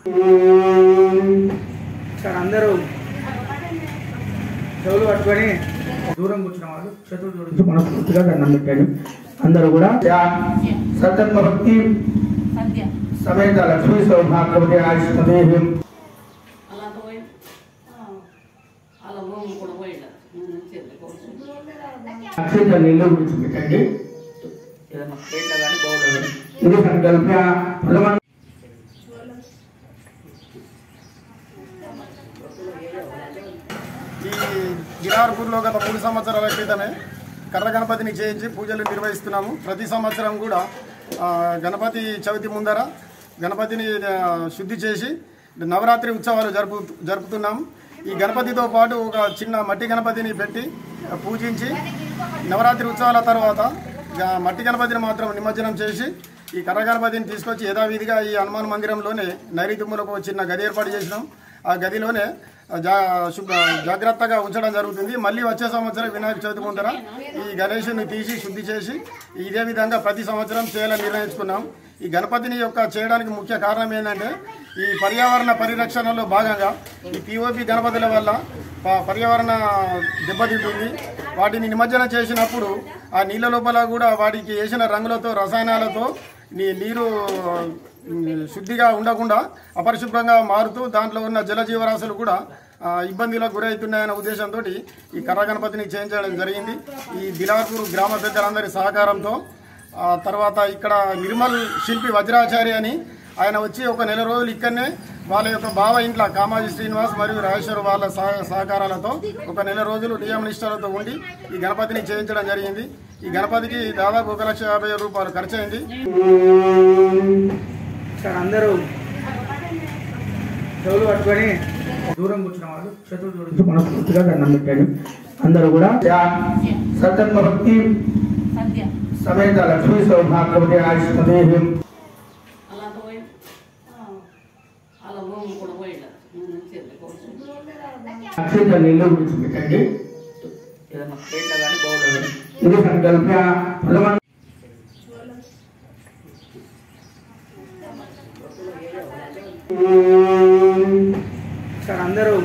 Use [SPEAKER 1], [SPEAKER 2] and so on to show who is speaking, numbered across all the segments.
[SPEAKER 1] sir అందరూ చెవులు పట్టుకొని దూరం కూర్చున్న వాళ్ళు చేతులు జోడించి మనస్ఫూర్తిగా దండం పెట్టండి అందరూ కూడా సత్యత్మ భక్తి
[SPEAKER 2] సత్య
[SPEAKER 1] సమేత లక్ష్మీ సౌభాగ్యవతి ఆయుష్మదేహం
[SPEAKER 2] అలా పోయి అలా భూమి కూడా పోయిన చెల్లి కోసం
[SPEAKER 1] అక్షిత నీళ్ళు గురించి పెట్టండి ఏదైనా ప్లేట్లో కానీ బౌల్లో కానీ ఇది సంకల్ప ప్రథమ
[SPEAKER 3] ఈ గిరార్పూర్లో గత మూడు సంవత్సరాల క్రితమే కర్ర గణపతిని చేయించి పూజలు నిర్వహిస్తున్నాము ప్రతి సంవత్సరం కూడా ఆ, గణపతి చవితి ముందర గణపతిని ఆ, శుద్ధి చేసి నవరాత్రి ఉత్సవాలు జరుపు జరుపుతున్నాము ఈ గణపతితో పాటు ఒక చిన్న మట్టి గణపతిని పెట్టి ఆ, పూజించి నవరాత్రి ఉత్సవాల తర్వాత గ- మట్టి గణపతిని మాత్రం నిమజ్జనం చేసి ఈ కర్ర గణపతిని తీసుకొచ్చి యథావిధిగా ఈ హనుమాన్ మందిరంలోనే నైరుతిములకు ఒక చిన్న గది ఏర్పాటు చేసినాం ఆ గదిలోనే జా శుభ్ర జాగ్రత్తగా ఉంచడం జరుగుతుంది మళ్ళీ వచ్చే సంవత్సరం వినాయక చవితి ముందర ఈ గణేషుని తీసి శుద్ధి చేసి ఇదే విధంగా ప్రతి సంవత్సరం చేయాలని నిర్ణయించుకున్నాం ఈ గణపతిని యొక్క చేయడానికి ముఖ్య కారణం ఏంటంటే ఈ పర్యావరణ పరిరక్షణలో భాగంగా ఈ పిఓపి గణపతుల వల్ల ప- పర్యావరణ దెబ్బతింటుంది వాటిని నిమజ్జనం చేసినప్పుడు ఆ నీళ్ళ లోపల కూడా వాటికి వేసిన రంగులతో రసాయనాలతో నీ నీరు ఉమ్, శుద్ధిగా ఉండకుండా అపరిశుభ్రంగా మారుతూ దాంట్లో ఉన్న జలజీవరాశులు కూడా ఆ, ఇబ్బందులకు గురవుతున్నాయనే ఉద్దేశంతో ఈ కర్ర గణపతిని చేయించడం జరిగింది ఈ దిలాపూర్ గ్రామ పెద్దలందరి సహకారంతో ఆ తర్వాత ఇక్కడ నిర్మల్ శిల్పి వజ్రాచారి అని ఆయన వచ్చి ఒక నెల రోజులు ఇక్కడనే వాళ్ళ యొక్క బావ ఇంట్లో కామాజీ శ్రీనివాస్ మరియు రాజేశ్వర్ వాళ్ళ సహ- సహకారాలతో ఒక నెల రోజులు నియమ నిష్ఠలతో ఉండి ఈ గణపతిని చేయించడం జరిగింది ఈ గణపతికి దాదాపు ఒక లక్ష యాభై వేల రూపాయలు ఖర్చు అయింది
[SPEAKER 1] సార్ అందరూ చెవులు పట్టుకొని దూరం కూర్చున్న వాళ్ళు చేతులు జోడించి మనస్ఫూర్తిగా దండం పెట్టండి అందరూ కూడా సత్యత్మ భక్తి
[SPEAKER 2] సత్య
[SPEAKER 1] సమేత లక్ష్మీ సౌభాగ్యవతి ఆయుష్మదేహం
[SPEAKER 2] అలా పోయి అలా భూమి కూడా పోయిన చెల్లి కోసం
[SPEAKER 1] అక్షిత నీళ్ళు గురించి పెట్టండి ఏదైనా ప్లేట్లో కానీ బౌల్లో కానీ ఇది సంకల్ప ప్రథమ సార్ అందరూ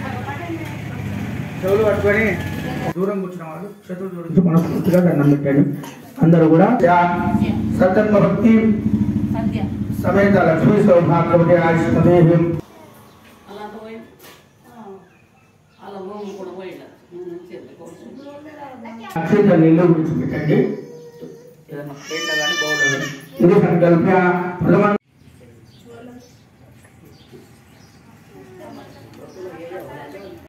[SPEAKER 1] చెవులు పట్టుకొని దూరం కూర్చున్న వాళ్ళు చేతులు జోడించి మనస్ఫూర్తిగా దండం పెట్టండి అందరూ కూడా సత్యత్మ భక్తి
[SPEAKER 2] సత్య
[SPEAKER 1] సమేత లక్ష్మీ సౌభాగ్యవతి ఆయుష్మదేహం
[SPEAKER 2] అలా పోయి అలా భూమి కూడా పోయిన చెల్లి కోసం
[SPEAKER 1] అక్షిత నీళ్ళు గురించి పెట్టండి ఏదైనా ప్లేట్లో కానీ బౌల్లో కానీ ఇది సంకల్ప ప్రథమ